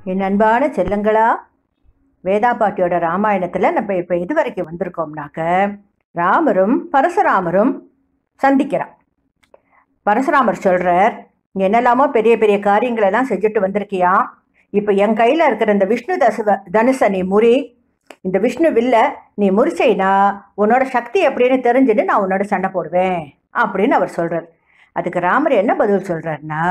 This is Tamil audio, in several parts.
என் அன்பான செல்லங்களா வேதா பாட்டியோட ராமாயணத்தில் நம்ம இப்போ இது வரைக்கும் வந்திருக்கோம்னாக்க ராமரும் பரசுராமரும் சந்திக்கிறான் பரசுராமர் சொல்கிறார் என்னெல்லாமோ பெரிய பெரிய காரியங்களெல்லாம் செஞ்சுட்டு வந்திருக்கியா இப்போ என் கையில் இருக்கிற இந்த விஷ்ணு தச தனுசை நீ முறி இந்த விஷ்ணு வில்ல நீ முறிச்சைனா உன்னோட சக்தி எப்படின்னு தெரிஞ்சுட்டு நான் உன்னோட சண்டை போடுவேன் அப்படின்னு அவர் சொல்கிறார் அதுக்கு ராமர் என்ன பதில் சொல்கிறாருன்னா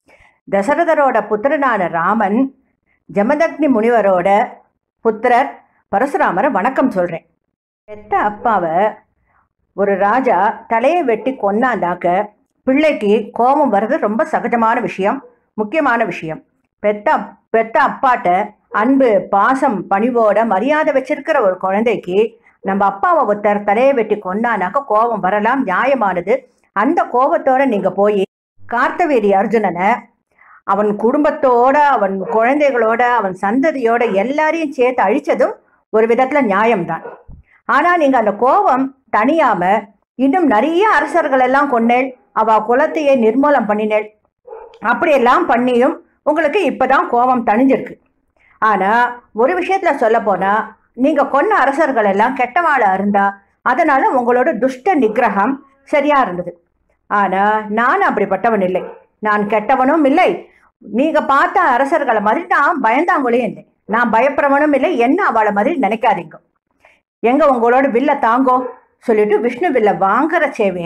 தசரதரோட புத்திரனான ராமன் ஜமதக்னி முனிவரோட புத்திரர் பரசுராமரை வணக்கம் சொல்கிறேன் பெத்த அப்பாவை ஒரு ராஜா தலையை வெட்டி கொன்னாந்தாக்க பிள்ளைக்கு கோபம் வர்றது ரொம்ப சகஜமான விஷயம் முக்கியமான விஷயம் பெத்த அப்- பெத்த அப்பாட்ட அன்பு பாசம் பணிவோட மரியாதை வச்சிருக்கிற ஒரு குழந்தைக்கு நம்ம அப்பாவை ஒருத்தர் தலையை வெட்டி கொன்னானாக்க கோபம் வரலாம் நியாயமானது அந்த கோபத்தோட நீங்க போய் கார்த்தவீரி அர்ஜுனனை அவன் குடும்பத்தோட அவன் குழந்தைகளோட அவன் சந்ததியோட எல்லாரையும் சேர்த்து அழிச்சதும் ஒரு விதத்துல நியாயம்தான் ஆனா நீங்க அந்த கோபம் தணியாம இன்னும் நிறைய அரசர்கள் எல்லாம் கொன்னேள் அவ குலத்தையே நிர்மூலம் பண்ணினேள் அப்படியெல்லாம் பண்ணியும் உங்களுக்கு இப்பதான் கோபம் தணிஞ்சிருக்கு ஆனா ஒரு விஷயத்துல சொல்ல போனா நீங்க கொன்ன அரசர்கள் எல்லாம் கெட்டவாளா இருந்தா அதனால உங்களோட துஷ்ட நிகிரகம் சரியா இருந்தது ஆனா நான் அப்படிப்பட்டவன் இல்லை நான் கெட்டவனும் இல்லை நீங்க பார்த்த அரசர்களை மாதிரி நான் பயந்தாங்கொழியும் இல்லை நான் பயப்படுறவனும் இல்லை என்ன அவளை மாதிரி நினைக்காதீங்க எங்க உங்களோட வில்ல தாங்கோ சொல்லிட்டு விஷ்ணு வில்ல வாங்குற சேவே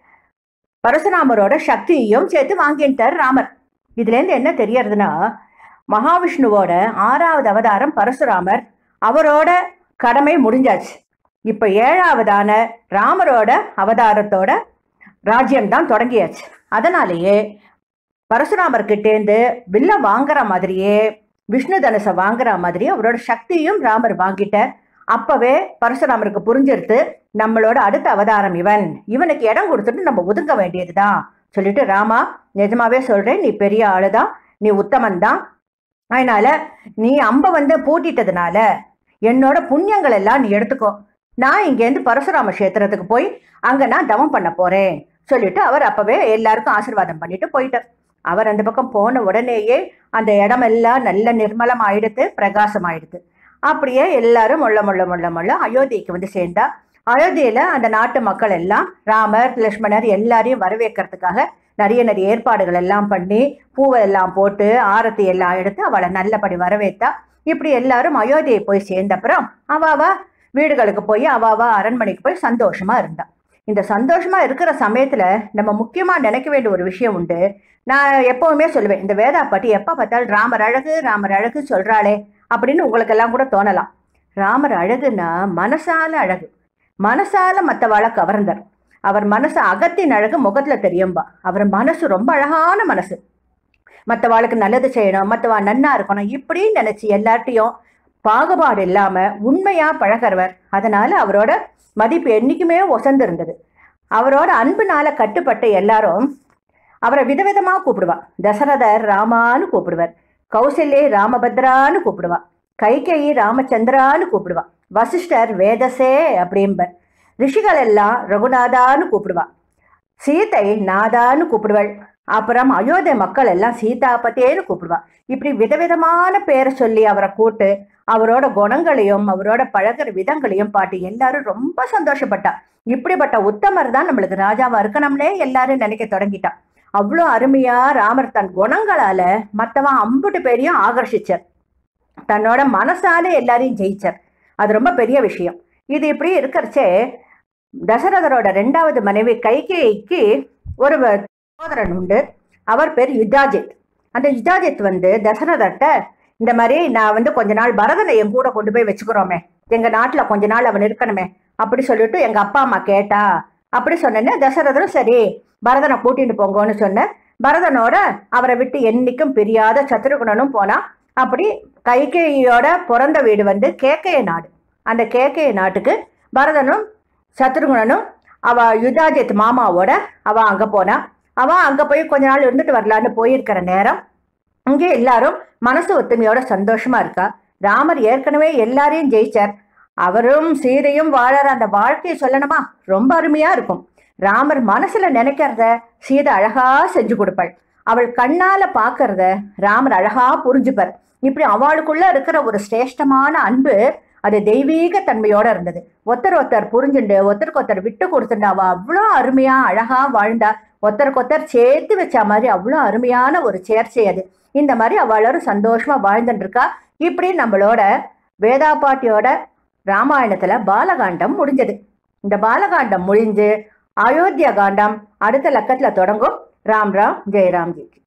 பரசுராமரோட சக்தியையும் சேர்த்து வாங்கிட்டார் ராமர் இதுல இருந்து என்ன தெரியறதுன்னா மகாவிஷ்ணுவோட ஆறாவது அவதாரம் பரசுராமர் அவரோட கடமை முடிஞ்சாச்சு இப்ப ஏழாவதான ராமரோட அவதாரத்தோட ராஜ்யம்தான் தொடங்கியாச்சு அதனாலேயே பரசுராமர் கிட்டேந்து வில்ல வாங்குற மாதிரியே விஷ்ணு தனுசை வாங்குற மாதிரியே அவரோட சக்தியும் ராமர் வாங்கிட்ட அப்பவே பரசுராமருக்கு புரிஞ்சிருத்து நம்மளோட அடுத்த அவதாரம் இவன் இவனுக்கு இடம் கொடுத்துட்டு நம்ம ஒதுங்க வேண்டியதுதான் சொல்லிட்டு ராமா நிஜமாவே சொல்றேன் நீ பெரிய ஆளுதான் நீ உத்தமன் தான் அதனால நீ அம்ப வந்து பூட்டிட்டதுனால என்னோட புண்ணியங்கள் எல்லாம் நீ எடுத்துக்கோ நான் இங்கேருந்து பரசுராம கஷேத்திரத்துக்கு போய் அங்க நான் தவம் பண்ண போறேன் சொல்லிட்டு அவர் அப்பவே எல்லாருக்கும் ஆசீர்வாதம் பண்ணிட்டு போயிட்டார் அவர் அந்த பக்கம் போன உடனேயே அந்த இடமெல்லாம் நல்ல நிர்மலம் ஆயிடுத்து பிரகாசம் ஆயிடுத்து அப்படியே எல்லாரும் முள்ள முள்ள முள்ள முள்ள அயோத்திக்கு வந்து சேர்ந்தா அயோத்தியில அந்த நாட்டு மக்கள் எல்லாம் ராமர் லக்ஷ்மணர் எல்லாரையும் வரவேற்கிறதுக்காக நிறைய நிறைய ஏற்பாடுகள் எல்லாம் பண்ணி பூவை எல்லாம் போட்டு ஆரத்தி எல்லாம் எடுத்து அவளை நல்லபடி வரவேத்தா இப்படி எல்லாரும் அயோத்தியை போய் சேர்ந்தப்புறம் அவாவா வீடுகளுக்கு போய் அவாவா அரண்மனைக்கு போய் சந்தோஷமா இருந்தா இந்த சந்தோஷமா இருக்கிற சமயத்துல நம்ம முக்கியமா நினைக்க வேண்டிய ஒரு விஷயம் உண்டு நான் எப்பவுமே சொல்லுவேன் இந்த வேதா பாட்டி எப்ப பார்த்தாலும் ராமர் அழகு ராமர் அழகு சொல்றாளே அப்படின்னு உங்களுக்கெல்லாம் கூட தோணலாம் ராமர் அழகுன்னா மனசால அழகு மனசால மற்றவாளை கவர்ந்தார் அவர் மனசு அகத்தின் அழகு முகத்துல தெரியும்பா அவர் மனசு ரொம்ப அழகான மனசு மற்றவாளுக்கு நல்லது செய்யணும் மற்றவா நன்னா இருக்கணும் இப்படின்னு நினைச்சு எல்லார்ட்டையும் பாகுபாடு இல்லாம உண்மையா பழகிறவர் அதனால அவரோட மதிப்பு என்னைக்குமே ஒசந்து இருந்தது அவரோட அன்புனால கட்டுப்பட்ட எல்லாரும் அவரை விதவிதமா கூப்பிடுவா தசரதர் ராமான்னு கூப்பிடுவார் கௌசல்யை ராமபத்ரான்னு கூப்பிடுவா கைகேயி ராமச்சந்திரான்னு கூப்பிடுவா வசிஷ்டர் வேதசே அப்படிம்பர் ரிஷிகள் எல்லாம் ரகுநாதான்னு கூப்பிடுவா சீதை நாதான்னு கூப்பிடுவாள் அப்புறம் அயோத்தி மக்கள் எல்லாம் சீதாபத்தேன்னு கூப்பிடுவா இப்படி விதவிதமான பேரை சொல்லி அவரை கூட்டு அவரோட குணங்களையும் அவரோட பழகுற விதங்களையும் பாட்டு எல்லாரும் ரொம்ப சந்தோஷப்பட்டா இப்படிப்பட்ட உத்தமர் தான் நம்மளுக்கு ராஜாவா இருக்கணும்னே எல்லாரும் நினைக்க தொடங்கிட்டா அவ்வளோ அருமையா ராமர் தன் குணங்களால மற்றவன் அம்புட்டு பேரையும் ஆகர்ஷிச்சார் தன்னோட மனசால எல்லாரையும் ஜெயிச்சார் அது ரொம்ப பெரிய விஷயம் இது இப்படி இருக்கிறச்சே தசரதரோட ரெண்டாவது மனைவி கைகேயிக்கு ஒரு வ- சகோதரன் உண்டு அவர் பேர் யுத்தாஜித் அந்த யுத்தாஜித் வந்து தசரதர்கிட்ட இந்த மாதிரி நான் வந்து கொஞ்ச நாள் பரதனை என் கூட கொண்டு போய் வச்சுக்கிறோமே எங்க நாட்டுல கொஞ்ச நாள் அவன் இருக்கணுமே அப்படி சொல்லிட்டு எங்க அப்பா அம்மா கேட்டா அப்படி சொன்னேன்னு தசரதரும் சரி பரதனை கூட்டிட்டு போங்கன்னு சொன்னேன் பரதனோட அவரை விட்டு என்னைக்கும் பிரியாத சத்ருகுணனும் போனா அப்படி கைகேயியோட பிறந்த வீடு வந்து கேக்கைய நாடு அந்த கேக்கைய நாட்டுக்கு பரதனும் சத்ருகுணனும் அவ யுதாஜித் மாமாவோட அவ அங்க போனா அவ அங்க போய் கொஞ்ச நாள் இருந்துட்டு வரலான்னு போயிருக்கிற நேரம் இங்கே எல்லாரும் மனசு ஒத்துமையோட சந்தோஷமா இருக்கா ராமர் ஏற்கனவே எல்லாரையும் ஜெயிச்சார் அவரும் சீதையும் வாழற அந்த வாழ்க்கையை சொல்லணுமா ரொம்ப அருமையா இருக்கும் ராமர் மனசுல நினைக்கிறத சீதை அழகா செஞ்சு கொடுப்பாள் அவள் கண்ணால பாக்குறத ராமர் அழகா புரிஞ்சுப்பார் இப்படி அவளுக்குள்ள இருக்கிற ஒரு சிரேஷ்டமான அன்பு அது தெய்வீக தன்மையோட இருந்தது ஒருத்தர் ஒருத்தர் புரிஞ்சுண்டு ஒருத்தருக்கு ஒருத்தர் விட்டு கொடுத்துட்டு அவ அவ்வளோ அருமையா அழகா வாழ்ந்தா ஒருத்தருக்கு ஒருத்தர் சேர்த்து வச்ச மாதிரி அவ்வளோ அருமையான ஒரு சேர்ச்சை அது இந்த மாதிரி அவளும் சந்தோஷமா வாழ்ந்துட்டு இருக்கா இப்படி நம்மளோட வேதா பாட்டியோட ராமாயணத்துல பாலகாண்டம் முடிஞ்சது இந்த பாலகாண்டம் முடிஞ்சு அயோத்தியா காண்டம் அடுத்த லக்கத்துல தொடங்கும் ராம் ராம் ஜெயராம் ஜி